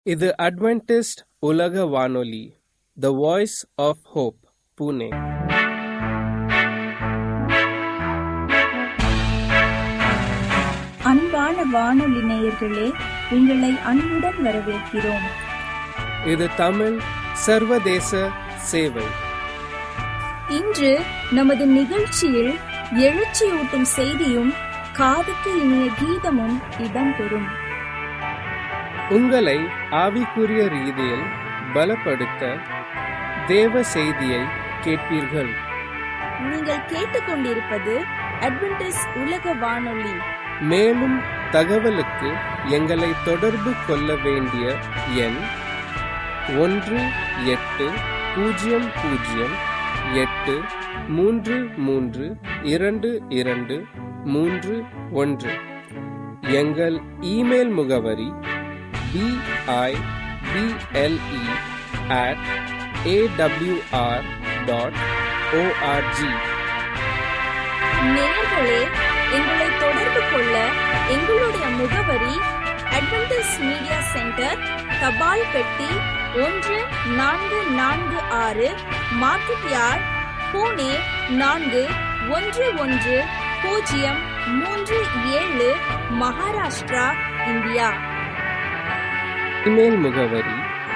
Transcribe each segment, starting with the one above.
இது அட்வென்டிஸ்ட் உலக வானொலி the voice of hope Pune அன்பான வானொலி நேயர்களே உங்களை அன்புடன் வரவேற்கிறோம் இது தமிழ் சர்வதேச சேவை இன்று நமது நிகழ்ச்சியில் எழுச்சியூட்டும் செய்தியும் காதுக்கு இனிய கீதமும் இடம்பெறும் உங்களை ஆவிக்குரிய ரீதியில் பலப்படுத்த தேவ செய்தியை கேட்பீர்கள் நீங்கள் கேட்டுக்கொண்டிருப்பது அட்வென்டிஸ் உலக வானொலி மேலும் தகவலுக்கு எங்களை தொடர்பு கொள்ள வேண்டிய எண் ஒன்று எட்டு பூஜ்ஜியம் பூஜ்ஜியம் எட்டு மூன்று மூன்று இரண்டு இரண்டு மூன்று ஒன்று எங்கள் இமெயில் முகவரி B I B L E at A W R dot O R G நேயர்களே எங்களை தொடர்பு கொள்ள எங்களுடைய முகவரி அட்வென்டிஸ் மீடியா சென்டர் தபால் பெட்டி ஒன்று நான்கு நான்கு ஆறு மார்க்கெட் யார்ட் பூனே நான்கு ஒன்று ஒன்று பூஜ்ஜியம் மூன்று ஏழு மகாராஷ்டிரா இந்தியா இமெயில் முகவரி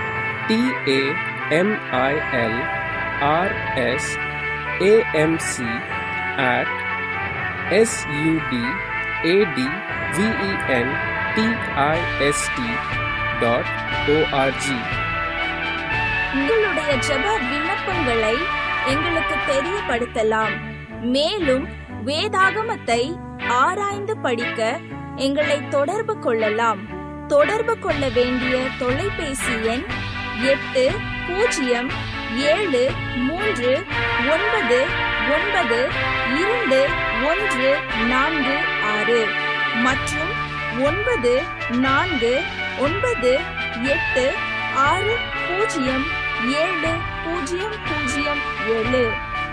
T A M I L R S A M C at S U D A D V E N T I S T dot O R G உங்களுடைய ஜெப விண்ணப்பங்களை எங்களுக்கு தெரியப்படுத்தலாம் மேலும் வேதாகமத்தை ஆராய்ந்து படிக்க எங்களை தொடர்பு கொள்ளலாம் தொடர்பு கொள்ள வேண்டிய தொலைபேசி எண் எட்டு பூஜ்ஜியம் ஏழு மூன்று ஒன்பது ஒன்பது இரண்டு ஒன்று நான்கு ஆறு மற்றும் ஒன்பது நான்கு ஒன்பது எட்டு ஆறு பூஜ்ஜியம் ஏழு பூஜ்ஜியம் பூஜ்ஜியம் ஏழு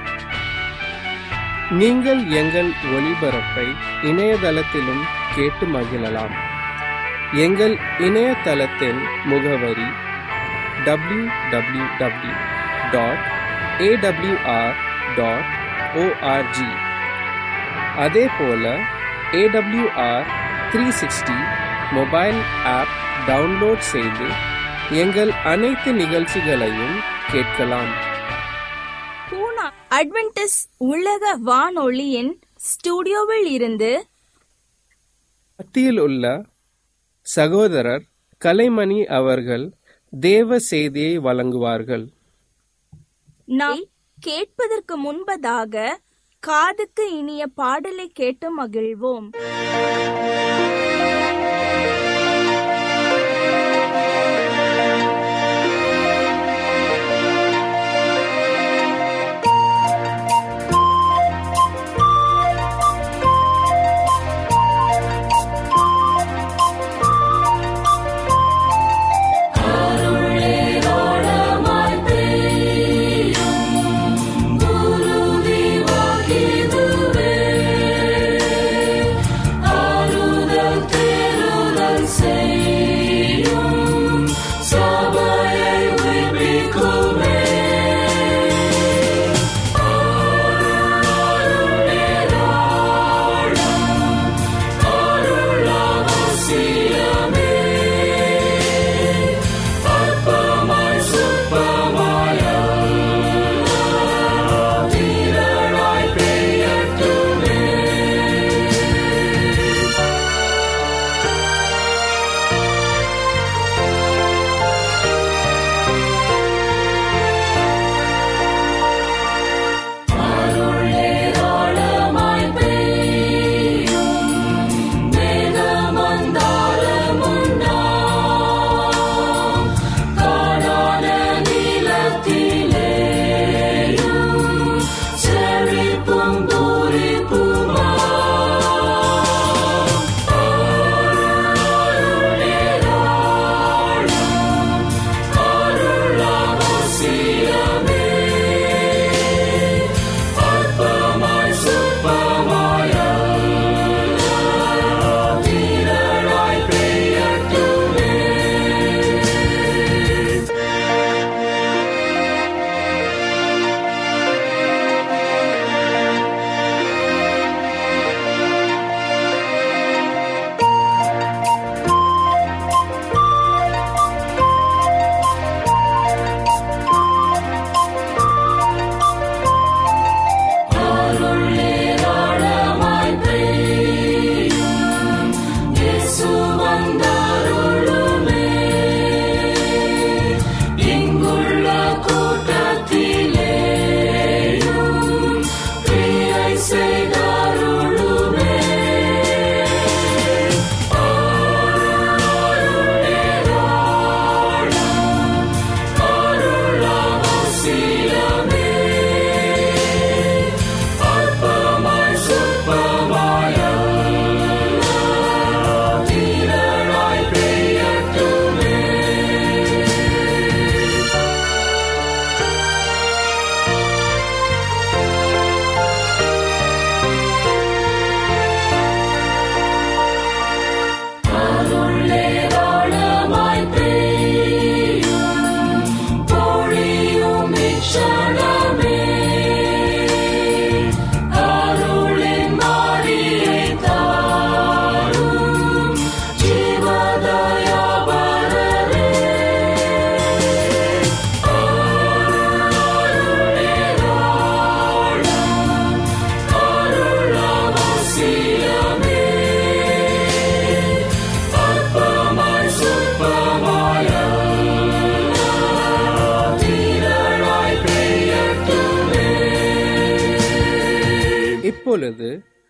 நீங்கள் எங்கள் ஒளிபரப்பை இணையதளத்திலும் கேட்டு மகிழலாம் எங்கள் இணையதளத்தின் முகவரி W W W dot A W R dot O R G அதே போல A W R three sixty mobile app download செய்து எங்கள் அனைத்து நிகழ்ச்சிகளையும் கேட்கலாம் பூனா அட்வென்டிஸ் உலக வானொலியின் ஸ்டுடியோவில் இருந்து மத்தியில் உள்ள சகோதரர் கலைமணி அவர்கள் தேவ செய்தியை வழங்குவார்கள் நாம் கேட்பதற்கு முன்பதாக காதுக்கு இனிய பாடலை கேட்டு மகிழ்வோம் அருள் இப்பொழுது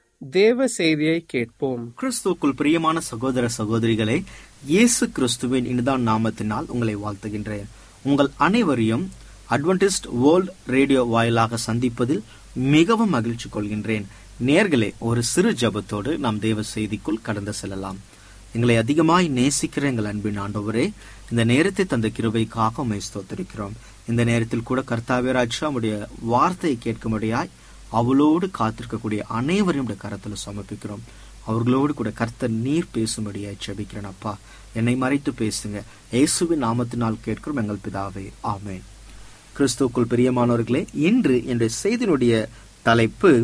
தேவ செய்தியை கேட்போம் கிறிஸ்துவுக்குள் பிரியமான சகோதர சகோதரிகளே இயேசு கிறிஸ்துவின் இனிதான் நாமத்தினால் உங்களை வாழ்த்துகின்றேன் உங்கள் அனைவரையும் அட்வென்டிஸ்ட் வேர்ல்ட் ரேடியோ வாயிலாக சந்திப்பதில் மிகவும் மகிழ்ச்சி கொள்கின்றேன் நேர்களே ஒரு சிறு ஜபத்தோடு நாம் தேவ செய்திக்குள் கடந்து செல்லலாம் எங்களை அதிகமாய் நேசிக்கிற எங்கள் அன்பின் ஆண்டவரே இந்த நேரத்தை தந்த கிருபைக்காக உமை ஸ்தோத்திருக்கிறோம் இந்த நேரத்தில் கூட கர்த்தாவே ராஜா உடைய வார்த்தையை கேட்கும்படியாய் அவளோடு காத்திருக்கக்கூடிய அனைவரையும் உடைய கரத்துல சமர்ப்பிக்கிறோம் அவர்களோடு கூட கர்த்தர் நீர் பேசும்படியாய் செபிக்கிறேன் அப்பா என்னை மறைத்து பேசுங்க இயேசுவின் நாமத்தினால் கேட்கிறோம் எங்கள் பிதாவே ஆமென் கிறிஸ்துவுக்குள் பிரியமானவர்களே இன்று என்னுடைய செய்தியினுடைய தலைப்பு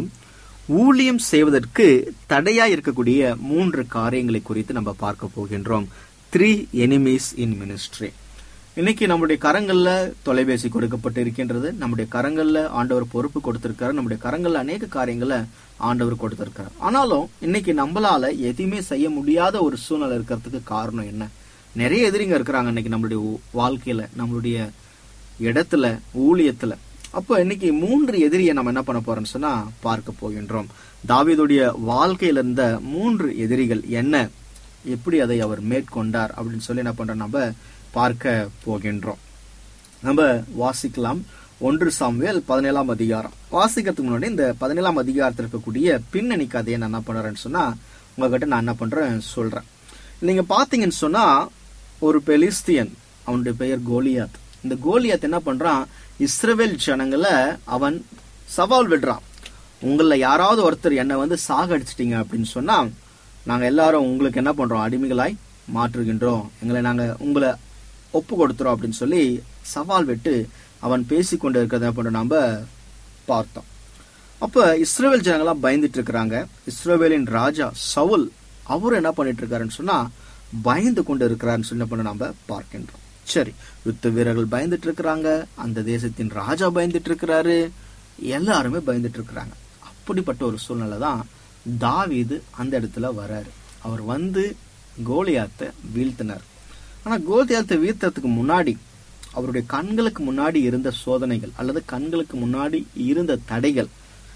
ஊழியம் செய்வதற்கு தடையா இருக்கக்கூடிய மூன்று காரியங்களை குறித்து நம்ம பார்க்க போகின்றோம் த்ரீ எனிமீஸ் இன் மினிஸ்ட்ரி இன்னைக்கு நம்முடைய கரங்கள்ல தொலைபேசி கொடுக்கப்பட்டு இருக்கின்றது நம்முடைய கரங்கள்ல ஆண்டவர் பொறுப்பு கொடுத்திருக்காரு நம்முடைய கரங்கள்ல அநேக காரியங்களை ஆண்டவர் கொடுத்திருக்காரு ஆனாலும் இன்னைக்கு நம்மளால எதையுமே செய்ய முடியாத ஒரு சூழ்நிலை இருக்கிறதுக்கு காரணம் என்ன நிறைய எதிரிங்க இருக்கிறாங்க இன்னைக்கு நம்மளுடைய வாழ்க்கையில நம்மளுடைய இடத்துல ஊழியத்துல அப்ப இன்னைக்கு மூன்று எதிரியை நம்ம என்ன பண்ண போறோம்னு சொன்னா பார்க்க போகின்றோம் தாவீதுடைய வாழ்க்கையில இருந்த மூன்று எதிரிகள் என்ன எப்படி அதை அவர் மேற்கொண்டார் அப்படின்னு சொல்லி என்ன பண்றோம் நம்ம பார்க்க போகின்றோம் நம்ம வாசிக்கலாம் ஒன்று சாமுவேல் பதினேழாம் அதிகாரம் வாசிக்கிறதுக்கு முன்னாடி இந்த பதினேழாம் அதிகாரத்தில் இருக்கக்கூடிய பின்னணி கதையை நான் என்ன பண்றேன்னு சொன்னா உங்ககிட்ட நான் என்ன பண்றேன் சொல்றேன் நீங்க பாத்தீங்கன்னு சொன்னா ஒரு பெலிஸ்தியன் அவனுடைய பெயர் கோலியாத் இந்த கோலியாத் என்ன பண்றான் இஸ்ரவேல் ஜனங்களை அவன் சவால் விடுறான் உங்கள யாராவது ஒருத்தர் என்னை வந்து சாகடிச்சிட்டீங்க அப்படின்னு சொன்னா நாங்க எல்லாரும் உங்களுக்கு என்ன பண்றோம் அடிமைகளாய் மாற்றுகின்றோம் எங்களை நாங்க உங்களை ஒப்பு கொடுத்துறோம் அப்படின்னு சொல்லி சவால் விட்டு அவன் பேசிக்கொண்டு இருக்கிறத என்ன பண்றோம் நாம பார்த்தோம் அப்ப இஸ்ரேல் ஜனங்களாம் பயந்துட்டு இருக்கிறாங்க இஸ்ரேவேலின் ராஜா சவுல் அவர் என்ன பண்ணிட்டு இருக்காருன்னு சொன்னா பயந்து கொண்டு இருக்கிறாருன்னு சொல்லி என்ன பண்ண நாம பார்க்கின்றோம் சரி யுத்த வீரர்கள் பயந்துட்டு இருக்கிறாங்க அந்த தேசத்தின் ராஜா பயந்துட்டு இருக்கிறாரு எல்லாருமே பயந்துட்டு இருக்கிறாங்க அப்படிப்பட்ட ஒரு சூழ்நிலை தான் தாவீது அந்த இடத்துல வராரு அவர் வந்து கோலியாத்தை வீழ்த்தினார் ஆனா கோலியாத்தை வீழ்த்தறதுக்கு முன்னாடி அவருடைய கண்களுக்கு முன்னாடி இருந்த சோதனைகள் அல்லது கண்களுக்கு முன்னாடி இருந்த தடைகள்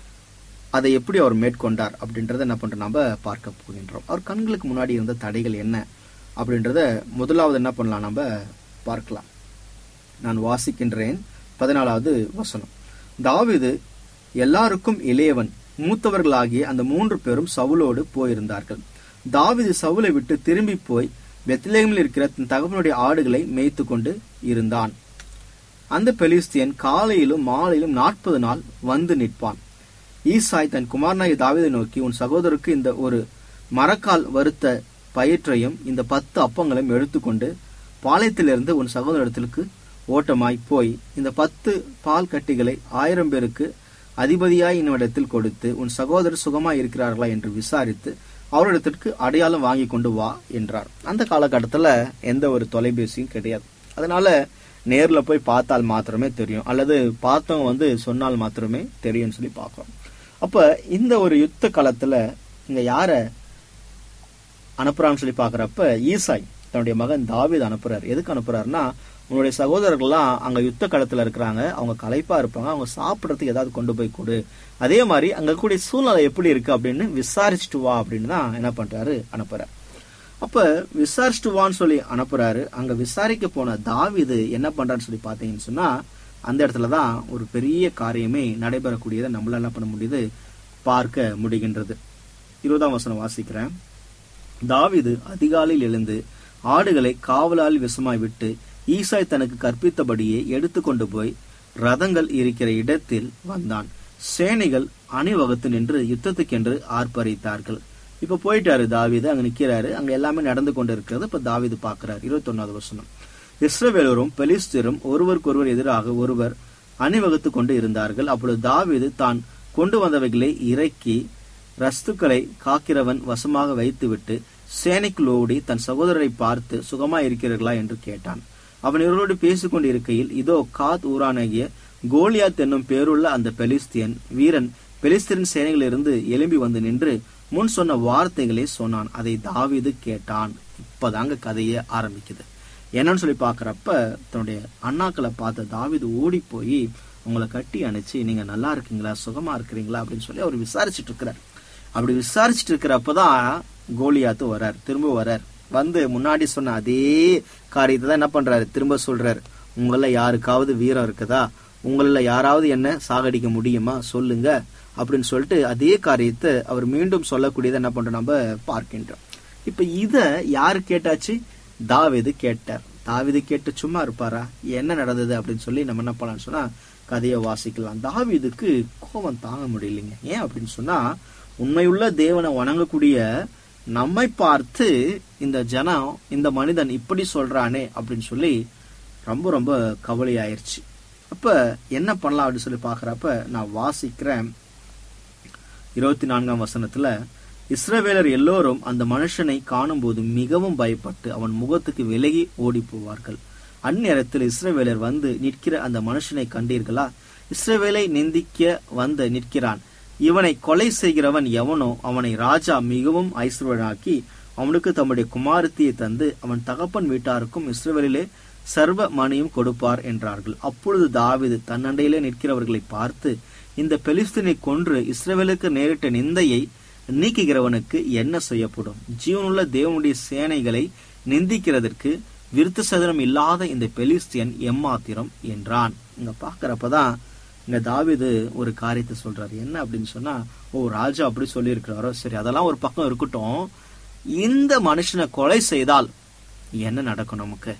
அதை எப்படி அவர் மேற்கொண்டார் அப்படின்றத என்ன பண்றோம் நம்ம பார்க்க போகின்றோம் அவர் கண்களுக்கு முன்னாடி இருந்த தடைகள் என்ன அப்படின்றத முதலாவது என்ன பண்ணலாம் நம்ம பார்க்கலாம் நான் வாசிக்கின்றேன் பதினாலாவது வசனம் தாவிது எல்லாருக்கும் இளையவன் மூத்தவர்களாகிய அந்த மூன்று பேரும் சவுலோடு போயிருந்தார்கள் தாவிது சவுலை விட்டு திரும்பி போய் பெத்லேமில் இருக்கிற தன் தகவனுடைய ஆடுகளை மேய்த்து கொண்டு இருந்தான் அந்த பெலிஸ்தியன் காலையிலும் மாலையிலும் நாற்பது நாள் வந்து நிற்பான் ஈசாய் தன் குமாரனாய் தாவிதை நோக்கி உன் சகோதரருக்கு இந்த ஒரு மரக்கால் வறுத்த பயிற்றையும் இந்த பத்து அப்பங்களையும் எடுத்துக்கொண்டு பாளையத்திலிருந்து உன் சகோதரத்திற்கு ஓட்டமாய் போய் இந்த பத்து பால் கட்டிகளை ஆயிரம் பேருக்கு அதிபதியாய் என்னிடத்தில் கொடுத்து உன் சகோதரர் சுகமாய் இருக்கிறார்களா என்று விசாரித்து அவரிடத்திற்கு அடையாளம் வாங்கி கொண்டு வா என்றார் அந்த காலகட்டத்துல எந்த ஒரு தொலைபேசியும் கிடையாது அதனால நேர்ல போய் பார்த்தால் மாத்திரமே தெரியும் அல்லது பார்த்தவங்க வந்து சொன்னால் மாத்திரமே தெரியும்னு சொல்லி பார்க்கிறோம் அப்ப இந்த ஒரு யுத்த காலத்துல இங்க யார அனுப்புறான்னு சொல்லி பாக்குறப்ப ஈசாய் தன்னுடைய மகன் தாவீது அனுப்புறாரு எதுக்கு அனுப்புறாருன்னா உன்னுடைய சகோதரர்கள்லாம் அங்க யுத்த களத்துல இருக்கிறாங்க அவங்க களைப்பா இருப்பாங்க அவங்க சாப்பிடறதுக்கு ஏதாவது கொண்டு போய் கொடு அதே மாதிரி அங்க கூடிய சூழ்நிலை எப்படி இருக்கு அப்படின்னு விசாரிச்சுட்டு வா அப்படின்னு தான் என்ன பண்றாரு அனுப்புறாரு அப்ப விசாரிச்சுட்டு வான்னு சொல்லி அனுப்புறாரு அங்க விசாரிக்க போன தாவிது என்ன பண்றான்னு சொல்லி பாத்தீங்கன்னு சொன்னா அந்த இடத்துலதான் ஒரு பெரிய காரியமே நடைபெறக்கூடியதை நம்மளால என்ன பண்ண முடியுது பார்க்க முடிகின்றது இருபதாம் வசனம் வாசிக்கிறேன் தாவிது அதிகாலையில் எழுந்து ஆடுகளை காவலால் விஷமாய் விட்டு ஈசாய் தனக்கு கற்பித்தபடியே எடுத்துக்கொண்டு போய் ரதங்கள் இருக்கிற இடத்தில் வந்தான் சேனைகள் அணிவகுத்து நின்று யுத்தத்துக்கென்று ஆர்ப்பரித்தார்கள் இப்ப போயிட்டாரு தாவிது அங்க நிக்கிறாரு அங்க எல்லாமே நடந்து கொண்டு இருக்கிறது இப்ப தாவிது பாக்குறாரு இருபத்தொன்னாவது வருஷம் இஸ்ரவேலரும் பெலிஸ்தரும் ஒருவருக்கொருவர் எதிராக ஒருவர் அணிவகுத்து கொண்டு இருந்தார்கள் அப்பொழுது தாவிது தான் கொண்டு வந்தவைகளை இறக்கி ரஸ்துக்களை காக்கிறவன் வசமாக வைத்துவிட்டு சேனைக்குள் ஓடி தன் சகோதரரை பார்த்து சுகமா இருக்கிறீர்களா என்று கேட்டான் அவன் இவரோடு பேசிக் கொண்டிருக்கையில் இதோ காத் ஊரானாகிய கோலியாத் என்னும் பேருள்ள அந்த பெலிஸ்தியன் வீரன் பெலிஸ்தியன் சேனைகளிலிருந்து எழும்பி வந்து நின்று முன் சொன்ன வார்த்தைகளை சொன்னான் அதை தாவீது கேட்டான் இப்பதாங்க கதையே ஆரம்பிக்குது என்னன்னு சொல்லி பாக்குறப்ப தன்னுடைய அண்ணாக்களை பார்த்த தாவீது ஓடி போய் உங்களை கட்டி அணைச்சு நீங்க நல்லா இருக்கீங்களா சுகமா இருக்கிறீங்களா அப்படின்னு சொல்லி அவர் விசாரிச்சுட்டு இருக்கிறார் அப்படி விசாரிச்சுட்டு இருக்கிறப்பதான் கோலியாத்து வரார் திரும்ப வரார் வந்து முன்னாடி சொன்ன அதே காரியத்தை தான் என்ன பண்றாரு திரும்ப சொல்றாரு உங்கள யாருக்காவது வீரம் இருக்குதா உங்கள யாராவது என்ன சாகடிக்க முடியுமா சொல்லுங்க அப்படின்னு சொல்லிட்டு அதே காரியத்தை அவர் மீண்டும் சொல்லக்கூடியதை என்ன பண்றோம் நம்ம பார்க்கின்றோம் இப்ப இத யாரு கேட்டாச்சு தாவீது கேட்டார் தாவீது கேட்டு சும்மா இருப்பாரா என்ன நடந்தது அப்படின்னு சொல்லி நம்ம என்ன பண்ணலாம்னு சொன்னா கதையை வாசிக்கலாம் தாவீதுக்கு கோபம் தாங்க முடியலைங்க ஏன் அப்படின்னு சொன்னா உண்மையுள்ள தேவனை வணங்கக்கூடிய நம்மை பார்த்து இந்த ஜனம் இந்த மனிதன் இப்படி சொல்றானே அப்படின்னு சொல்லி ரொம்ப ரொம்ப கவலை ஆயிருச்சு அப்ப என்ன பண்ணலாம் அப்படின்னு சொல்லி பாக்குறப்ப நான் வாசிக்கிறேன் இருபத்தி நான்காம் வசனத்துல இஸ்ரவேலர் எல்லோரும் அந்த மனுஷனை காணும்போது மிகவும் பயப்பட்டு அவன் முகத்துக்கு விலகி ஓடி போவார்கள் அந்நேரத்தில் இஸ்ரவேலர் வந்து நிற்கிற அந்த மனுஷனை கண்டீர்களா இஸ்ரவேலை நிந்திக்க வந்து நிற்கிறான் இவனை கொலை செய்கிறவன் எவனோ அவனை ராஜா மிகவும் ஐஸ்வர்யனாக்கி அவனுக்கு தம்முடைய குமாரத்தியை தந்து அவன் தகப்பன் வீட்டாருக்கும் இஸ்ரவேலிலே சர்வ மணியும் கொடுப்பார் என்றார்கள் அப்பொழுது தாவீது தன்னண்டையிலே நிற்கிறவர்களை பார்த்து இந்த பெலிஸ்தீனை கொன்று இஸ்ரவேலுக்கு நேரிட்ட நிந்தையை நீக்குகிறவனுக்கு என்ன செய்யப்படும் ஜீவனுள்ள தேவனுடைய சேனைகளை நிந்திக்கிறதற்கு விருத்த சதனம் இல்லாத இந்த பெலிஸ்தியன் எம்மாத்திரம் என்றான் இங்க பாக்குறப்பதான் இங்க தாவீது ஒரு காரியத்தை சொல்றாரு என்ன அப்படின்னு சொன்னா ஓ ராஜா அப்படி சொல்லியிருக்கிறாரோ சரி அதெல்லாம் ஒரு பக்கம் இருக்கட்டும் இந்த மனுஷனை கொலை செய்தால் என்ன நடக்கும் நமக்கு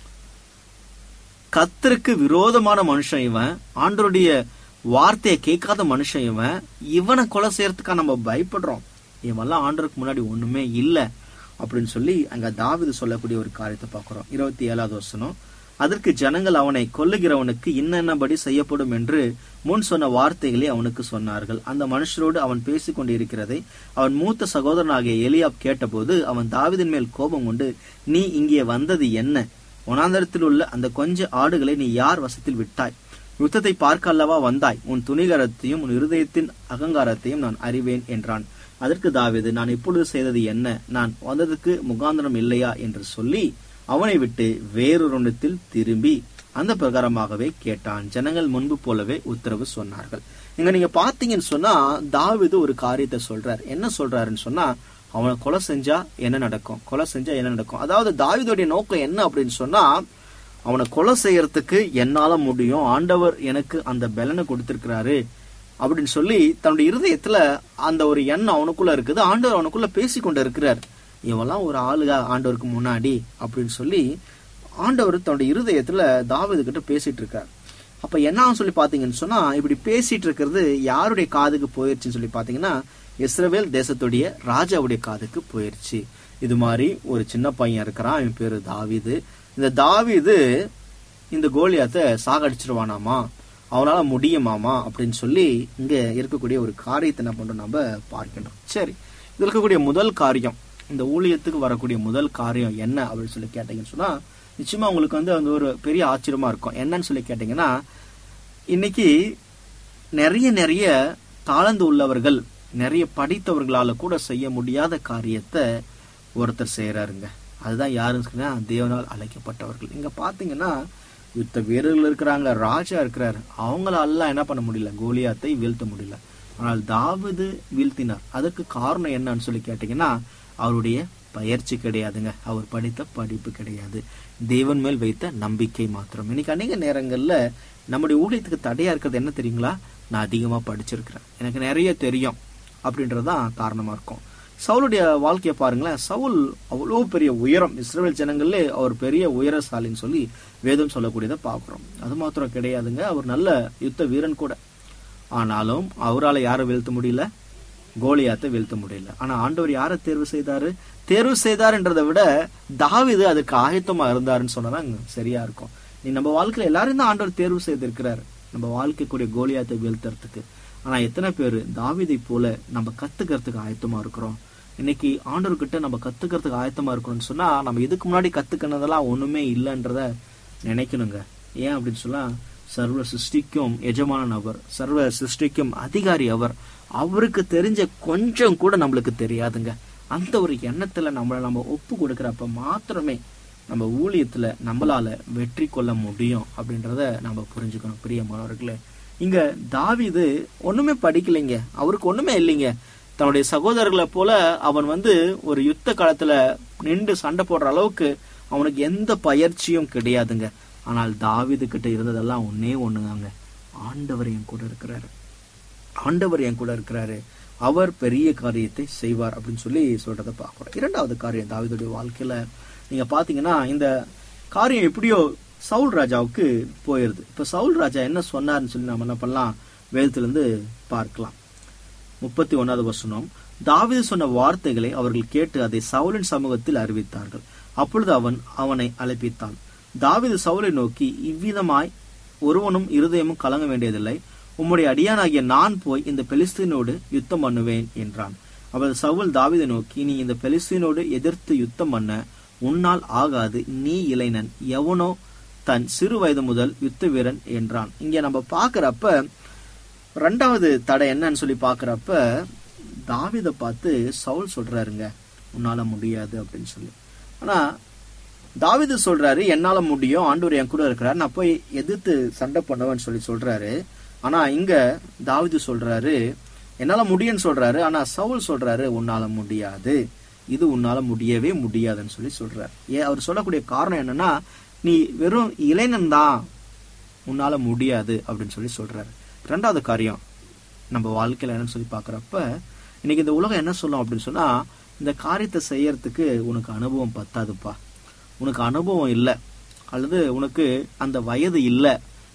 கத்தருக்கு விரோதமான மனுஷன் இவன் ஆண்டருடைய வார்த்தையை கேட்காத மனுஷன் இவன் இவனை கொலை செய்யறதுக்கா நம்ம பயப்படுறோம் இவெல்லாம் ஆண்டருக்கு முன்னாடி ஒண்ணுமே இல்ல அப்படின்னு சொல்லி அங்க தாவிது சொல்லக்கூடிய ஒரு காரியத்தை பார்க்கிறோம் இருபத்தி ஏழாவது வசனம் அதற்கு ஜனங்கள் அவனை கொல்லுகிறவனுக்கு இன்னென்னபடி செய்யப்படும் என்று முன் சொன்ன வார்த்தைகளை அவனுக்கு சொன்னார்கள் அந்த மனுஷரோடு அவன் பேசிக் கொண்டிருக்கிறதை அவன் மூத்த சகோதரனாகிய எலியாப் கேட்டபோது அவன் தாவிதின் மேல் கோபம் கொண்டு நீ இங்கே வந்தது என்ன வனாந்தரத்தில் உள்ள அந்த கொஞ்ச ஆடுகளை நீ யார் வசத்தில் விட்டாய் யுத்தத்தை பார்க்க அல்லவா வந்தாய் உன் துணிகரத்தையும் உன் இருதயத்தின் அகங்காரத்தையும் நான் அறிவேன் என்றான் அதற்கு தாவீது நான் இப்பொழுது செய்தது என்ன நான் வந்ததுக்கு முகாந்திரம் இல்லையா என்று சொல்லி அவனை விட்டு வேறொருத்தில் திரும்பி அந்த பிரகாரமாகவே கேட்டான் ஜனங்கள் முன்பு போலவே உத்தரவு சொன்னார்கள் இங்க நீங்க பாத்தீங்கன்னு சொன்னா தாவீது ஒரு காரியத்தை சொல்றார் என்ன சொல்றாருன்னு சொன்னா அவனை கொலை செஞ்சா என்ன நடக்கும் கொலை செஞ்சா என்ன நடக்கும் அதாவது தாவீதுடைய நோக்கம் என்ன அப்படின்னு சொன்னா அவனை கொலை செய்யறதுக்கு என்னால முடியும் ஆண்டவர் எனக்கு அந்த பலனை கொடுத்திருக்கிறாரு அப்படின்னு சொல்லி தன்னுடைய இருதயத்துல அந்த ஒரு எண்ணம் அவனுக்குள்ள இருக்குது ஆண்டவர் அவனுக்குள்ள பேசி கொண்டு இருக்கிறார் இவெல்லாம் ஒரு ஆளுகா ஆண்டவருக்கு முன்னாடி அப்படின்னு சொல்லி ஆண்டவர் தன்னுடைய இருதயத்துல தாவீது கிட்ட பேசிட்டு இருக்கார் அப்ப என்ன சொல்லி பாத்தீங்கன்னு சொன்னா இப்படி பேசிட்டு இருக்கிறது யாருடைய காதுக்கு போயிருச்சுன்னு சொல்லி பாத்தீங்கன்னா இஸ்ரவேல் தேசத்துடைய ராஜாவுடைய காதுக்கு போயிருச்சு இது மாதிரி ஒரு சின்ன பையன் இருக்கிறான் அவன் பேரு தாவீது இந்த தாவீது இந்த கோலியாத்தை சாகடிச்சிருவானாமா அவனால முடியுமாமா அப்படின்னு சொல்லி இங்க இருக்கக்கூடிய ஒரு காரியத்தை என்ன பண்றோம் நம்ம பார்க்கணும் சரி இதுல இருக்கக்கூடிய முதல் காரியம் இந்த ஊழியத்துக்கு வரக்கூடிய முதல் காரியம் என்ன அப்படின்னு சொல்லி கேட்டீங்கன்னு சொன்னா நிச்சயமா உங்களுக்கு வந்து அந்த ஒரு பெரிய ஆச்சரியமா இருக்கும் என்னன்னு சொல்லி கேட்டீங்கன்னா இன்னைக்கு நிறைய நிறைய தாளந்து உள்ளவர்கள் நிறைய படித்தவர்களால கூட செய்ய முடியாத காரியத்தை ஒருத்தர் செய்யறாருங்க அதுதான் யாருன்னு சொன்னா தேவனால் அழைக்கப்பட்டவர்கள் இங்க பாத்தீங்கன்னா யுத்த வீரர்கள் இருக்கிறாங்க ராஜா இருக்கிறாரு அவங்களால என்ன பண்ண முடியல கோலியாத்தை வீழ்த்த முடியல ஆனால் தாவீது வீழ்த்தினார் அதற்கு காரணம் என்னன்னு சொல்லி கேட்டீங்கன்னா அவருடைய பயிற்சி கிடையாதுங்க அவர் படித்த படிப்பு கிடையாது தேவன் மேல் வைத்த நம்பிக்கை மாத்திரம் இன்னைக்கு அநேக நேரங்கள்ல நம்முடைய ஊழியத்துக்கு தடையா இருக்கிறது என்ன தெரியுங்களா நான் அதிகமா படிச்சிருக்கிறேன் எனக்கு நிறைய தெரியும் அப்படின்றதுதான் காரணமா இருக்கும் சவுளுடைய வாழ்க்கையை பாருங்களேன் சவுல் அவ்வளோ பெரிய உயரம் இஸ்ரேல் ஜனங்களே அவர் பெரிய உயரசாலின்னு சொல்லி வேதம் சொல்லக்கூடியதை பார்க்குறோம் அது மாத்திரம் கிடையாதுங்க அவர் நல்ல யுத்த வீரன் கூட ஆனாலும் அவரால் யாரை வீழ்த்த முடியல கோலியாத்தை வீழ்த்த முடியல ஆனா ஆண்டவர் யாரை தேர்வு செய்தாரு தேர்வு செய்தாருன்றதை விட தாவிது அதுக்கு ஆயத்தமா இருந்தாருன்னு சொன்னதான் சரியா இருக்கும் நீ நம்ம வாழ்க்கையில எல்லாரும் தான் ஆண்டவர் தேர்வு செய்திருக்கிறாரு நம்ம வாழ்க்கைக்குரிய கோலியாத்தை வீழ்த்துறதுக்கு ஆனா எத்தனை பேர் தாவிதை போல நம்ம கத்துக்கிறதுக்கு ஆயத்தமா இருக்கிறோம் இன்னைக்கு ஆண்டவர்கிட்ட நம்ம கத்துக்கிறதுக்கு ஆயத்தமா இருக்கணும்னு சொன்னா நம்ம இதுக்கு முன்னாடி கத்துக்கினதெல்லாம் ஒண்ணுமே இல்லைன்றத நினைக்கணுங்க ஏன் அப்படின்னு சொன்னா சர்வ சிருஷ்டிக்கும் எஜமானன் அவர் சர்வ சிருஷ்டிக்கும் அதிகாரி அவர் அவருக்கு தெரிஞ்ச கொஞ்சம் கூட நம்மளுக்கு தெரியாதுங்க அந்த ஒரு எண்ணத்துல நம்மளை நம்ம ஒப்பு கொடுக்கறப்ப மாத்திரமே நம்ம ஊழியத்துல நம்மளால வெற்றி கொள்ள முடியும் அப்படின்றத நம்ம புரிஞ்சுக்கணும் பிரியமானவர்களே இங்க தாவீது ஒண்ணுமே படிக்கலைங்க அவருக்கு ஒண்ணுமே இல்லைங்க தன்னுடைய சகோதரர்களை போல அவன் வந்து ஒரு யுத்த காலத்துல நின்று சண்டை போடுற அளவுக்கு அவனுக்கு எந்த பயிற்சியும் கிடையாதுங்க ஆனால் தாவீது கிட்ட இருந்ததெல்லாம் ஒன்னே ஒண்ணுதாங்க ஆண்டவர் என் கூட இருக்கிறாரு ஆண்டவர் என் கூட இருக்கிறாரு அவர் பெரிய காரியத்தை செய்வார் அப்படின்னு சொல்லி சொல்றத பார்க்கிறோம் இரண்டாவது காரியம் தாவீதுடைய வாழ்க்கையில நீங்க பாத்தீங்கன்னா இந்த காரியம் எப்படியோ சவுல் ராஜாவுக்கு போயிருது இப்ப சவுல் ராஜா என்ன சொன்னார்னு சொல்லி நம்ம என்ன பண்ணலாம் வேதத்துல இருந்து பார்க்கலாம் முப்பத்தி ஒன்னாவது வசனம் தாவீது சொன்ன வார்த்தைகளை அவர்கள் கேட்டு அதை சவுலின் சமூகத்தில் அறிவித்தார்கள் அப்பொழுது அவன் அவனை அழைப்பித்தான் தாவீது சவுலை நோக்கி இவ்விதமாய் ஒருவனும் இருதயமும் கலங்க வேண்டியதில்லை உம்முடைய அடியானாகிய நான் போய் இந்த பெலிஸ்தீனோடு யுத்தம் பண்ணுவேன் என்றான் அவள் சவுல் தாவீதை நோக்கி நீ இந்த பெலிஸ்தீனோடு எதிர்த்து யுத்தம் பண்ண உன்னால் ஆகாது நீ இளைஞன் எவனோ தன் சிறு வயது முதல் யுத்த வீரன் என்றான் இங்க நம்ம பாக்குறப்ப ரெண்டாவது தடை என்னன்னு சொல்லி பாக்குறப்ப தாவீதை பார்த்து சவுல் சொல்றாருங்க உன்னால முடியாது அப்படின்னு சொல்லி ஆனா தாவீது சொல்றாரு என்னால முடியும் ஆண்டவர் என் கூட இருக்கிறார் நான் போய் எதிர்த்து சண்டை பண்ணுவேன்னு சொல்லி சொல்றாரு ஆனா இங்க தாவீது சொல்றாரு என்னால முடியும்னு சொல்றாரு ஆனா சவுல் சொல்றாரு உன்னால முடியாது இது உன்னால முடியவே முடியாதுன்னு சொல்லி சொல்றாரு ஏன் அவர் சொல்லக்கூடிய காரணம் என்னன்னா நீ வெறும் இளைஞன் தான் உன்னால முடியாது அப்படின்னு சொல்லி சொல்றாரு ரெண்டாவது காரியம் நம்ம வாழ்க்கையில என்னன்னு சொல்லி பாக்குறப்ப இன்னைக்கு இந்த உலகம் என்ன சொல்லும் அப்படின்னு சொன்னா இந்த காரியத்தை செய்யறதுக்கு உனக்கு அனுபவம் பத்தாதுப்பா உனக்கு அனுபவம் இல்லை அல்லது உனக்கு அந்த வயது இல்லை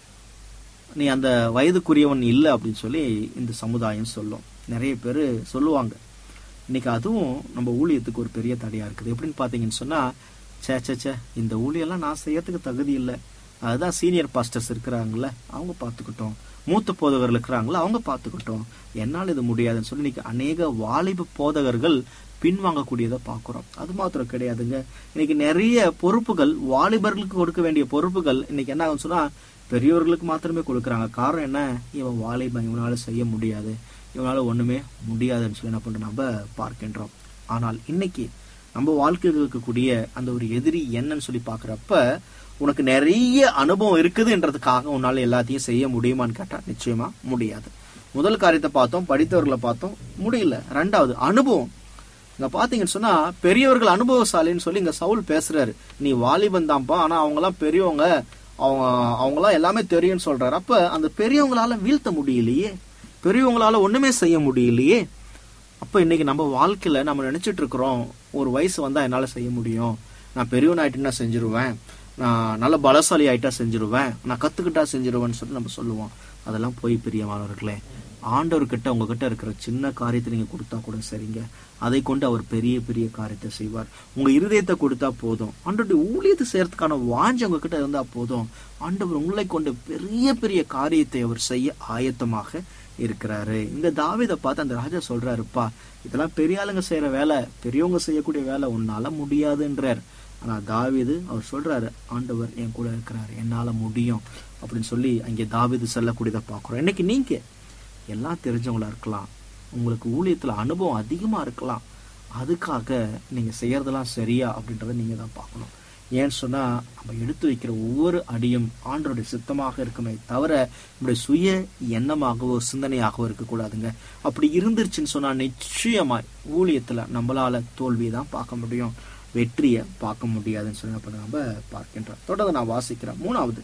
நீ அந்த வயதுக்குரியவன் இல்லை அப்படின்னு சொல்லி இந்த சமுதாயம் சொல்லும் நிறைய பேர் சொல்லுவாங்க இன்னைக்கு அதுவும் நம்ம ஊழியத்துக்கு ஒரு பெரிய தடையா இருக்குது எப்படின்னு பாத்தீங்கன்னு சொன்னா சே சே சே இந்த ஊழியெல்லாம் நான் செய்யறதுக்கு தகுதி இல்லை அதுதான் சீனியர் பாஸ்டர்ஸ் இருக்கிறாங்கல்ல அவங்க பார்த்துக்கிட்டோம் மூத்த போதகர்கள் இருக்கிறாங்களா அவங்க பார்த்துக்கிட்டோம் என்னால் இது முடியாதுன்னு சொல்லி இன்னைக்கு அநேக வாலிப போதகர்கள் பின்வாங்கக்கூடியதை பார்க்குறோம் அது மாத்திரம் கிடையாதுங்க இன்னைக்கு நிறைய பொறுப்புகள் வாலிபர்களுக்கு கொடுக்க வேண்டிய பொறுப்புகள் இன்னைக்கு என்ன ஆகும்னு சொன்னா பெரியவர்களுக்கு மாத்திரமே கொடுக்குறாங்க காரணம் என்ன இவன் வாலிபன் இவனால செய்ய முடியாது இவனால ஒண்ணுமே முடியாதுன்னு சொல்லி என்ன பண்றோம் நம்ம பார்க்கின்றோம் ஆனால் இன்னைக்கு நம்ம வாழ்க்கையில் இருக்கக்கூடிய அந்த ஒரு எதிரி என்னன்னு சொல்லி பாக்குறப்ப உனக்கு நிறைய அனுபவம் இருக்குதுன்றதுக்காக உன்னால எல்லாத்தையும் செய்ய முடியுமான்னு கேட்டா நிச்சயமா முடியாது முதல் காரியத்தை பார்த்தோம் படித்தவர்களை பார்த்தோம் முடியல ரெண்டாவது அனுபவம் இங்க பாத்தீங்கன்னு சொன்னா பெரியவர்கள் அனுபவசாலின்னு சொல்லி இங்க சவுல் பேசுறாரு நீ வாலிபன் தான்ப்பா ஆனா அவங்க எல்லாம் பெரியவங்க அவங்க அவங்களாம் எல்லாமே தெரியும்னு சொல்றாரு அப்ப அந்த பெரியவங்களால வீழ்த்த முடியலையே பெரியவங்களால ஒண்ணுமே செய்ய முடியலையே அப்ப இன்னைக்கு நம்ம வாழ்க்கையில நம்ம நினைச்சிட்டு இருக்கிறோம் ஒரு வயசு வந்தா என்னால செய்ய முடியும் நான் பெரியவன் ஆயிட்டுன்னா செஞ்சிருவேன் நான் நல்ல பலசாலி ஆயிட்டா செஞ்சிருவேன் நான் கத்துக்கிட்டா செஞ்சிருவேன்னு சொல்லி நம்ம சொல்லுவோம் அதெல்லாம் போய் பிரியமானவர்களே ஆண்டவர்கிட்ட உங்ககிட்ட இருக்கிற சின்ன காரியத்தை நீங்க கொடுத்தா கூட சரிங்க அதை கொண்டு அவர் பெரிய பெரிய காரியத்தை செய்வார் உங்க இருதயத்தை கொடுத்தா போதும் ஆண்டவருடைய ஊழியத்தை செய்யறதுக்கான வாஞ்ச உங்ககிட்ட இருந்தா போதும் ஆண்டவர் உங்களை கொண்டு பெரிய பெரிய காரியத்தை அவர் செய்ய ஆயத்தமாக இருக்கிறாரு இந்த தாவிதை பார்த்து அந்த ராஜா சொல்றாருப்பா இதெல்லாம் பெரிய ஆளுங்க செய்யற வேலை பெரியவங்க செய்யக்கூடிய வேலை உன்னால முடியாதுன்றார் ஆனா தாவீது அவர் சொல்றாரு ஆண்டவர் என் கூட இருக்கிறாரு என்னால முடியும் அப்படின்னு சொல்லி அங்கே தாவீது சொல்லக்கூடியதை பார்க்கிறோம் இன்னைக்கு நீங்க எல்லாம் தெரிஞ்சவங்களா இருக்கலாம் உங்களுக்கு ஊழியத்துல அனுபவம் அதிகமா இருக்கலாம் அதுக்காக நீங்க செய்யறதெல்லாம் சரியா அப்படின்றத நீங்க தான் பார்க்கணும் ஏன்னு சொன்னா நம்ம எடுத்து வைக்கிற ஒவ்வொரு அடியும் ஆண்டருடைய சித்தமாக இருக்குமே தவிர நம்முடைய சுய எண்ணமாகவோ சிந்தனையாகவோ இருக்கக்கூடாதுங்க அப்படி இருந்துருச்சுன்னு சொன்னா நிச்சயமாய் ஊழியத்துல நம்மளால தோல்வியை தான் பார்க்க முடியும் வெற்றியை பார்க்க முடியாதுன்னு சொல்லி அப்ப நம்ம பார்க்கின்றோம் தொடர்ந்து நான் வாசிக்கிறேன் மூணாவது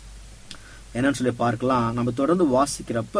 என்னன்னு சொல்லி பார்க்கலாம் நம்ம தொடர்ந்து வாசிக்கிறப்ப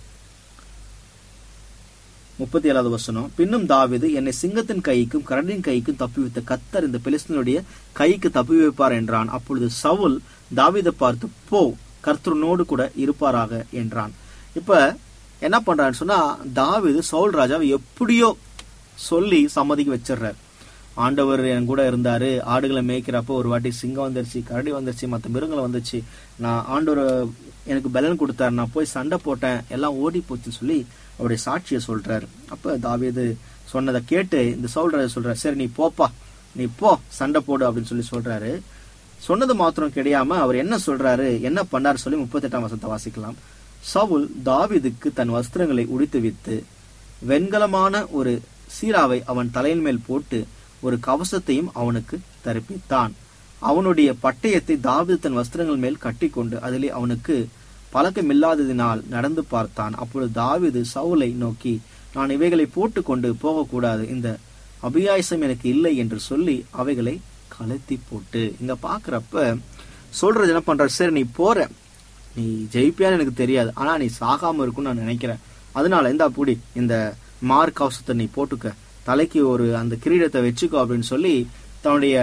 முப்பத்தி ஏழாவது வசனம் பின்னும் தாவிது என்னை சிங்கத்தின் கைக்கும் கரடின் கைக்கும் தப்பி வைத்த கத்தர் இந்த பெலிஸ்தனுடைய கைக்கு தப்பி வைப்பார் என்றான் அப்பொழுது சவுல் தாவிதை பார்த்து போ கர்த்தருனோடு கூட இருப்பாராக என்றான் இப்ப என்ன பண்றான்னு சொன்னா தாவிது சவுல் ராஜாவை எப்படியோ சொல்லி சம்மதிக்க வச்சிடுறார் ஆண்டவர் என் கூட இருந்தாரு ஆடுகளை மேய்க்கிறப்போ ஒரு வாட்டி சிங்கம் வந்துருச்சு கரடி வந்துருச்சு மற்ற மிருகங்கள் வந்துச்சு நான் ஆண்டவர் எனக்கு பலன் கொடுத்தாரு நான் போய் சண்டை போட்டேன் எல்லாம் ஓடி போச்சுன்னு சொல்லி அவருடைய சாட்சியை சொல்றாரு அப்ப தாவீது சொன்னதை கேட்டு இந்த சவுல்ராஜா சொல்றாரு சரி நீ போப்பா நீ போ சண்டை போடு அப்படின்னு சொல்லி சொல்றாரு சொன்னது மாத்திரம் கிடையாம அவர் என்ன சொல்றாரு என்ன பண்ணாரு சொல்லி முப்பத்தெட்டாம் வசனத்தை வாசிக்கலாம் சவுல் தாவீதுக்கு தன் வஸ்திரங்களை உடித்து வித்து வெண்கலமான ஒரு சீராவை அவன் தலையின் மேல் போட்டு ஒரு கவசத்தையும் அவனுக்கு தரிப்பித்தான் அவனுடைய பட்டயத்தை தாவீது தன் வஸ்திரங்கள் மேல் கட்டிக்கொண்டு அதிலே அவனுக்கு பழக்கமில்லாததினால் நடந்து பார்த்தான் அப்பொழுது தாவீது சவுலை நோக்கி நான் இவைகளை போட்டுக்கொண்டு போகக்கூடாது இந்த அபியாசம் எனக்கு இல்லை என்று சொல்லி அவைகளை கலத்தி போட்டு இங்க பாக்குறப்ப சொல்றது என்ன பண்ற சரி நீ போற நீ ஜெயிப்பியான்னு எனக்கு தெரியாது ஆனா நீ சாகாம இருக்கும்னு நான் நினைக்கிறேன் அதனால இந்த அப்படி இந்த மார்க் கவசத்தை நீ போட்டுக்க தலைக்கு ஒரு அந்த கிரீடத்தை வச்சுக்கோ அப்படின்னு சொல்லி தன்னுடைய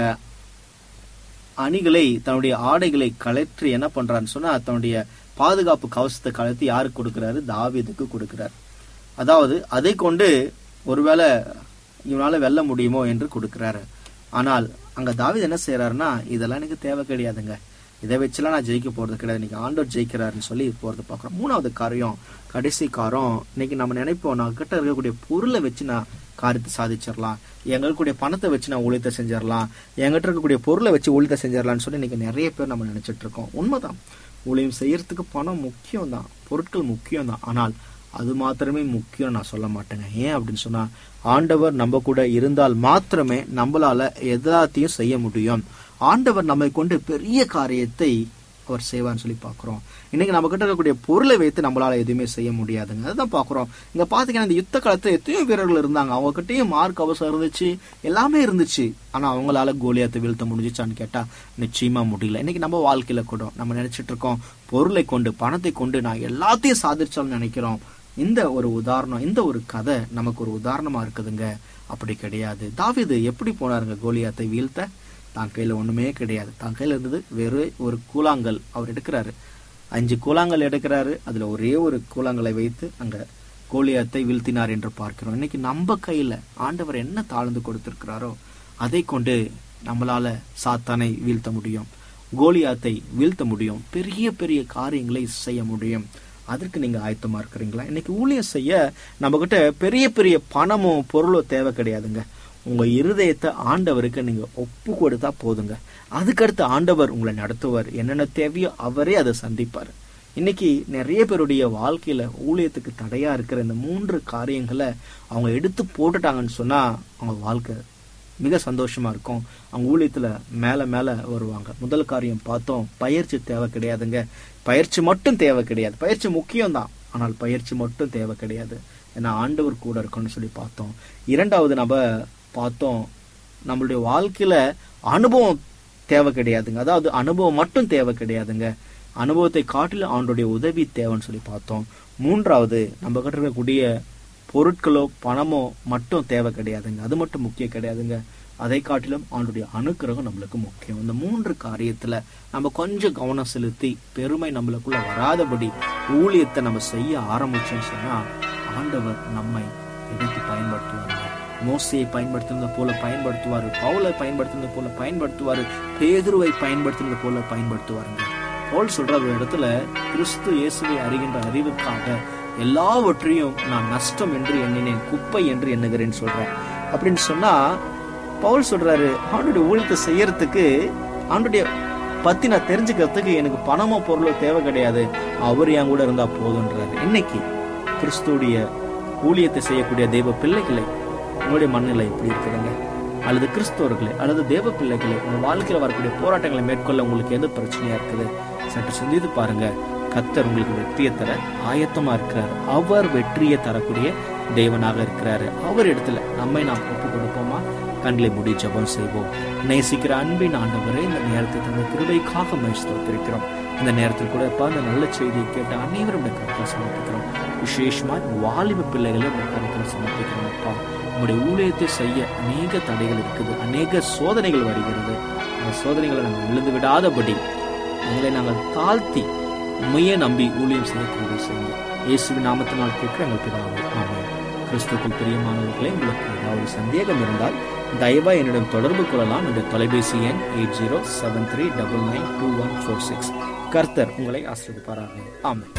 அணிகளை தன்னுடைய ஆடைகளை கலற்றி என்ன பண்றான்னு சொன்னா தன்னுடைய பாதுகாப்பு கவசத்தை கலத்தி யாருக்கு கொடுக்கிறாரு தாவீதுக்கு கொடுக்கிறார் அதாவது அதை கொண்டு ஒருவேளை இவனால வெல்ல முடியுமோ என்று கொடுக்கிறாரு ஆனால் அங்க தாவீது என்ன செய்யறாருன்னா இதெல்லாம் எனக்கு தேவை கிடையாதுங்க இதை வச்சுலாம் நான் ஜெயிக்க போறது கிடையாது இன்னைக்கு ஆண்டவர் ஜெயிக்கிறாருன்னு சொல்லி போறது பார்க்குறோம் மூணாவது காரியம் கடைசி காரம் இன்னைக்கு நம்ம நினைப்போம் நான் கிட்ட இருக்கக்கூடிய பொருளை வச்சு நான் காரியத்தை சாதிச்சிடலாம் எங்களுடைய பணத்தை வச்சு நான் ஊழியத்தை செஞ்சிடலாம் எங்கிட்ட இருக்கக்கூடிய பொருளை வச்சு ஊழியத்தை செஞ்சிடலாம்னு சொல்லி இன்னைக்கு நிறைய பேர் நம்ம நினைச்சிட்டு இருக்கோம் உண்மைதான் ஊழியம் செய்யறதுக்கு பணம் முக்கியம் தான் பொருட்கள் முக்கியம் தான் ஆனால் அது மாத்திரமே முக்கியம் நான் சொல்ல மாட்டேங்க ஏன் அப்படின்னு சொன்னா ஆண்டவர் நம்ம கூட இருந்தால் மாத்திரமே நம்மளால எல்லாத்தையும் செய்ய முடியும் ஆண்டவர் நம்மை கொண்டு பெரிய காரியத்தை அவர் செய்வார்னு சொல்லி பார்க்குறோம் இன்னைக்கு நம்ம கிட்ட இருக்கக்கூடிய பொருளை வைத்து நம்மளால எதுவுமே செய்ய முடியாதுங்க அதுதான் பார்க்குறோம் இங்க பாத்தீங்கன்னா இந்த யுத்த காலத்துல எத்தனையோ வீரர்கள் இருந்தாங்க அவங்க கிட்டயும் மார்க் அவசரம் இருந்துச்சு எல்லாமே இருந்துச்சு ஆனா அவங்களால கோலியாத்தை வீழ்த்த முடிஞ்சிச்சான்னு கேட்டா நிச்சயமா முடியல இன்னைக்கு நம்ம வாழ்க்கையில கூட நம்ம நினைச்சிட்டு இருக்கோம் பொருளை கொண்டு பணத்தை கொண்டு நான் எல்லாத்தையும் சாதிச்சாலும் நினைக்கிறோம் இந்த ஒரு உதாரணம் இந்த ஒரு கதை நமக்கு ஒரு உதாரணமா இருக்குதுங்க அப்படி கிடையாது தாவீது எப்படி போனாருங்க கோலியாத்தை வீழ்த்த தான் கையில ஒண்ணுமே கிடையாது தான் கையில இருந்தது வெறும் ஒரு கூழாங்கல் அவர் எடுக்கிறாரு அஞ்சு கூழாங்கல் எடுக்கிறாரு அதுல ஒரே ஒரு கூழாங்கலை வைத்து அங்க கோலியாத்தை வீழ்த்தினார் என்று பார்க்கிறோம் இன்னைக்கு நம்ம கையில ஆண்டவர் என்ன தாழ்ந்து கொடுத்திருக்கிறாரோ அதை கொண்டு நம்மளால சாத்தானை வீழ்த்த முடியும் கோலியாத்தை வீழ்த்த முடியும் பெரிய பெரிய காரியங்களை செய்ய முடியும் அதற்கு நீங்க ஆயத்தமா இருக்கிறீங்களா இன்னைக்கு ஊழியம் செய்ய நம்ம கிட்ட பெரிய பெரிய பணமோ பொருளோ தேவை கிடையாதுங்க உங்க இருதயத்தை ஆண்டவருக்கு நீங்க ஒப்பு கொடுத்தா போதுங்க அதுக்கடுத்து ஆண்டவர் உங்களை நடத்துவார் என்னென்ன தேவையோ அவரே அதை சந்திப்பார் இன்னைக்கு நிறைய பேருடைய வாழ்க்கையில ஊழியத்துக்கு தடையா இருக்கிற இந்த மூன்று காரியங்களை அவங்க எடுத்து போட்டுட்டாங்கன்னு சொன்னா அவங்க வாழ்க்கை மிக சந்தோஷமா இருக்கும் அவங்க ஊழியத்துல மேல மேல வருவாங்க முதல் காரியம் பார்த்தோம் பயிற்சி தேவை கிடையாதுங்க பயிற்சி மட்டும் தேவை கிடையாது பயிற்சி முக்கியம்தான் ஆனால் பயிற்சி மட்டும் தேவை கிடையாது ஏன்னா ஆண்டவர் கூட இருக்கணும்னு சொல்லி பார்த்தோம் இரண்டாவது நம்ம பார்த்தோம் நம்மளுடைய வாழ்க்கையில அனுபவம் தேவை கிடையாதுங்க அதாவது அனுபவம் மட்டும் தேவை கிடையாதுங்க அனுபவத்தை காட்டிலும் அவனுடைய உதவி தேவைன்னு சொல்லி பார்த்தோம் மூன்றாவது நம்ம கிட்ட இருக்கக்கூடிய பொருட்களோ பணமோ மட்டும் தேவை கிடையாதுங்க அது மட்டும் முக்கியம் கிடையாதுங்க அதை காட்டிலும் அவனுடைய அனுக்கிரகம் நம்மளுக்கு முக்கியம் இந்த மூன்று காரியத்துல நம்ம கொஞ்சம் கவனம் செலுத்தி பெருமை நம்மளுக்குள்ள வராதபடி ஊழியத்தை நம்ம செய்ய ஆரம்பிச்சோம்னு சொன்னா ஆண்டவர் நம்மை எடுத்து பயன்படுத்துவாங்க மோசையை பயன்படுத்தினது போல பயன்படுத்துவாரு பவுலை பயன்படுத்தினது போல பயன்படுத்துவாரு பேதுருவை பயன்படுத்தினது போல பயன்படுத்துவாருங்க பவுல் சொல்ற ஒரு இடத்துல கிறிஸ்து இயேசுவை அறிகின்ற அறிவுக்காக எல்லாவற்றையும் நான் நஷ்டம் என்று எண்ணினேன் குப்பை என்று எண்ணுகிறேன்னு சொல்றேன் அப்படின்னு சொன்னா பவுல் சொல்றாரு ஆண்டுடைய ஊழியத்தை செய்யறதுக்கு ஆண்டுடைய பத்தி நான் தெரிஞ்சுக்கிறதுக்கு எனக்கு பணமோ பொருளோ தேவை கிடையாது அவர் என் கூட இருந்தா போதுன்றாரு இன்னைக்கு கிறிஸ்துடைய ஊழியத்தை செய்யக்கூடிய தெய்வ பிள்ளைகளை உங்களுடைய மனநிலை எப்படி இருக்குதுங்க அல்லது கிறிஸ்தவர்களே அல்லது தேவ பிள்ளைகளே உங்க வாழ்க்கையில வரக்கூடிய போராட்டங்களை மேற்கொள்ள உங்களுக்கு எந்த பிரச்சனையா இருக்குது சற்று சிந்தித்து பாருங்க கத்தர் உங்களுக்கு வெற்றியை தர ஆயத்தமா இருக்கிறார் அவர் வெற்றியை தரக்கூடிய தேவனாக இருக்கிறாரு அவர் இடத்துல நம்மை நாம் ஒப்பு கொடுப்போமா கண்களை மூடி ஜெபம் செய்வோம் நேசிக்கிற அன்பின் ஆண்டவரே இந்த நேரத்தை தந்த கிருபைக்காக மகிழ்ச்சித்திருக்கிறோம் இந்த நேரத்தில் கூட இப்ப அந்த நல்ல செய்தியை கேட்ட அனைவரும் கருத்தில் சமர்ப்பிக்கிறோம் விசேஷமா வாலிப பிள்ளைகளை உங்க கருத்தில் சமர்ப்பிக்கிறோம் அப்பா உங்களுடைய ஊழியத்தை செய்ய அநேக தடைகள் இருக்குது அநேக சோதனைகள் வருகிறது அந்த சோதனைகளை நாங்கள் விழுந்து விடாதபடி எங்களை நாங்கள் தாழ்த்தி உண்மையே நம்பி ஊழியம் செய்ய கிருபை செய்யுங்க இயேசுவின் நாமத்தினால் கேட்க எங்கள் பிதாவே ஆமென் கிறிஸ்துக்குள் பிரியமானவர்களே உங்களுக்கு ஏதாவது சந்தேகம் இருந்தால் தயவா என்னிடம் தொடர்பு கொள்ளலாம் என்னுடைய தொலைபேசி எண் eight zero seven three double nine two one four six கர்த்தர் உங்களை ஆசிரியப்பாராக ஆமென்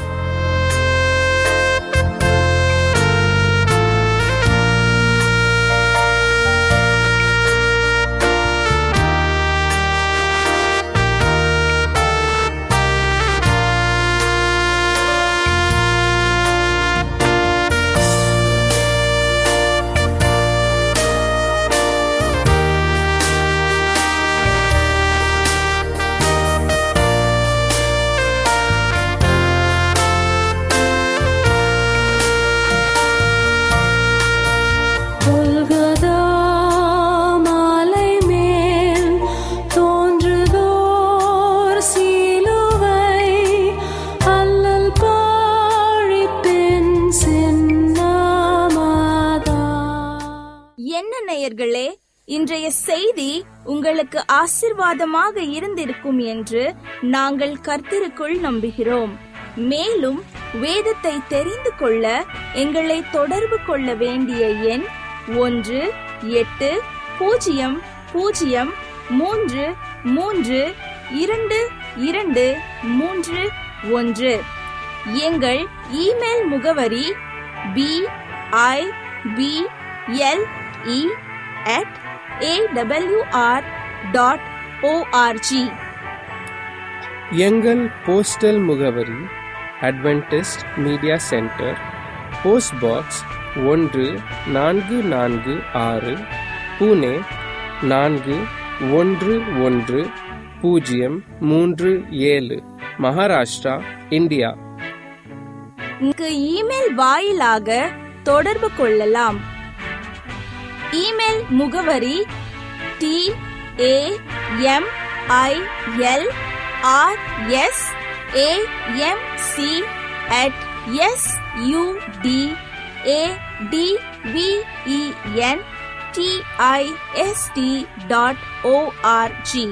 நேயர்களே இன்றைய செய்தி உங்களுக்கு ஆசிர்வாதமாக இருந்திருக்கும் என்று நாங்கள் கர்த்தருக்குள் நம்புகிறோம் மேலும் வேதத்தை தெரிந்து கொள்ள எங்களை தொடர்பு கொள்ள வேண்டிய எண் ஒன்று எட்டு பூஜ்ஜியம் பூஜ்ஜியம் மூன்று மூன்று இரண்டு இரண்டு மூன்று ஒன்று எங்கள் இமெயில் முகவரி B I B L E at A W R dot O R G எங்கள் போஸ்டல் முகவரி Adventist media centre post box ஒன்று நான்கு நான்கு ஆறு புனே நான்கு ஒன்று ஒன்று பூஜ்ஜியம் மூன்று ஏழு மகாராஷ்டிரா இந்தியா இங்கு இமெயில் வாயிலாக தொடர்பு கொள்ளலாம் இமெயில் முகவரி T A M I L R S A M C at S U D A D V E N T I S T dot O R G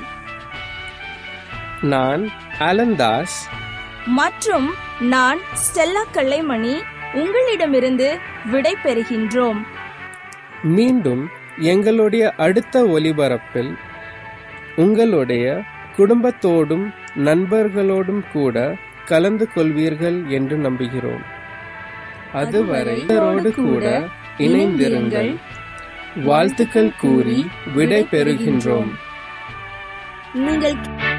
நான் அலந்தாஸ் மற்றும் நான் ஸ்டெல்லா கல்லைமணி உங்களிடமிருந்து விடை பெறுகின்றோம் மீண்டும் எங்களுடைய அடுத்த ஒலிபரப்பில் உங்களுடைய குடும்பத்தோடும் நண்பர்களோடும் கூட கலந்து கொள்வீர்கள் என்று நம்புகிறோம் அதுவரை இவரோடு கூட இணைந்திருங்கள் வாழ்த்துக்கள் கூறி விடை பெறுகின்றோம் நீங்கள்